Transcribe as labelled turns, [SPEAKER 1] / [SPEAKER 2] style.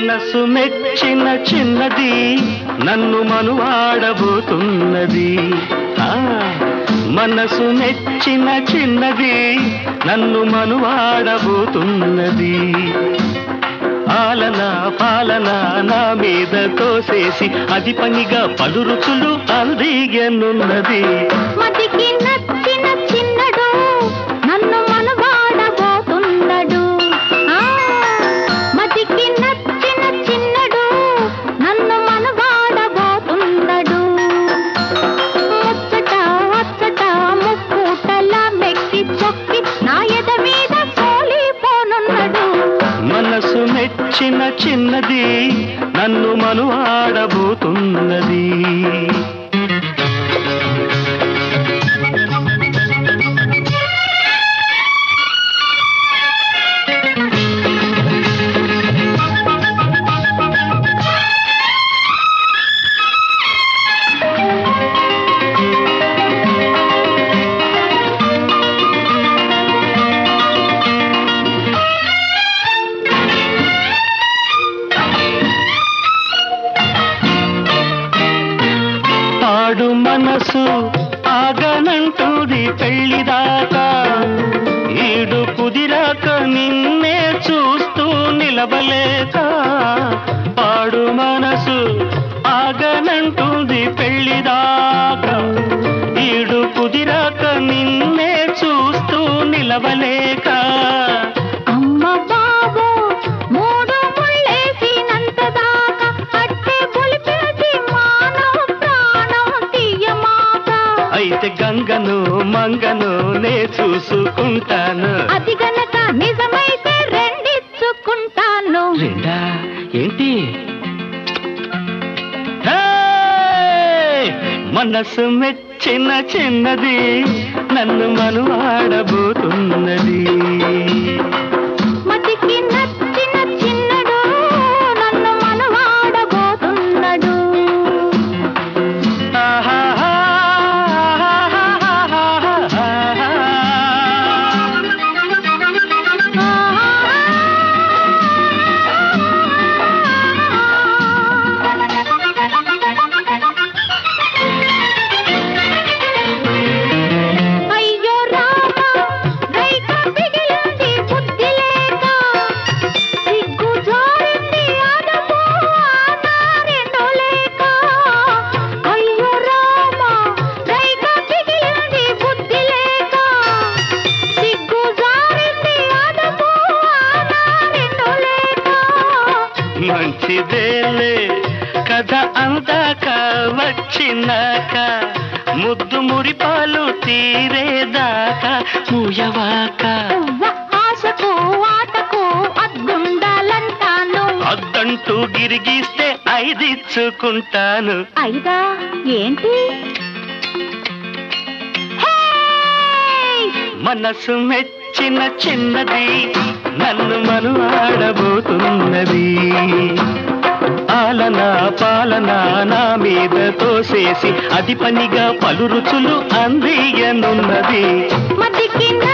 [SPEAKER 1] మనసు మెచ్చిన చిన్నది నన్ను మనువాడబోతున్నది ఆ, మనసు మెచ్చిన చిన్నది నన్ను మనువాడబోతున్నది ఆలన పాలన నా మీద తోసేసి అది పనిగా పలు రుచులు అందియనున్నది
[SPEAKER 2] మతికి నచ్చిన చిన్నడు నన్ను మనవాడబోతున్నాడు ఆ, మతికి నచ్చిన చిన్నడు నన్ను మనవాడబోతున్నాడు ముచ్చట అచ్చట ముక్కుటల మెక్కి చొక్కి నా ఎద మీద సోలిపోనున్నాడు
[SPEAKER 1] మనసు మెచ్చిన చిన్నది నన్ను మనువాడబోతున్నది ఆడు మనసు ఆగనంటుంది పెళ్లిదాకా ఈడు కుదిరాక నిన్నే చూస్తూ నిలబలేక ఆడు మనసు ఆగనంటుంది పెళ్లిదాకా ఈడు కుదిరాక నిన్నే చూస్తూ నిలవలేక
[SPEAKER 2] అమ్మ బాబు మూడు ముళ్ళేసినంత దాకా అట్టే పులిపేసి మానవ ప్రాణం తీయమాక
[SPEAKER 1] అయితే గంగను మంగను నే చూసుకుంటాను
[SPEAKER 2] అది గనక నిజమైతే రెండిచ్చుకుంటాను
[SPEAKER 1] రెండా ఏంటి హే! మనసు మెచ్చిన చిన్నది నన్ను మనువాడబోతున్నది
[SPEAKER 2] మతికి నచ్చిన చిన్నడు నన్ను మనవాడబోతున్నాడు అయ్యో రామ రైక పిగిలింది బుద్ధి లేక సిగ్గు జారింది అదము ఆనారెండు లేక అయ్యో రామ రైక పిగిలింది బుద్ధి లేక సిగ్గు జారింది అదము ఆనారెండు లేక
[SPEAKER 1] మంచిదేలే కథ అందాక వచ్చినాక ముద్దు మురిపాలు తీరేదాకా మూయవాక
[SPEAKER 2] ఉవ్వ ఆశకు ఆటకు అద్దుండాలంటాను
[SPEAKER 1] అద్దంటూ గిరిగిస్తే ఐదిచ్చుకుంటాను
[SPEAKER 2] అయిదా ఏంటి హేయ్!
[SPEAKER 1] మనసు మెచ్చిన చిన్నది నన్ను మనువాడబోతున్నది ఆలన పాలన నా మీద తోసేసి అది పనిగా పలు రుచులు అందియనున్నది
[SPEAKER 2] మతికి నా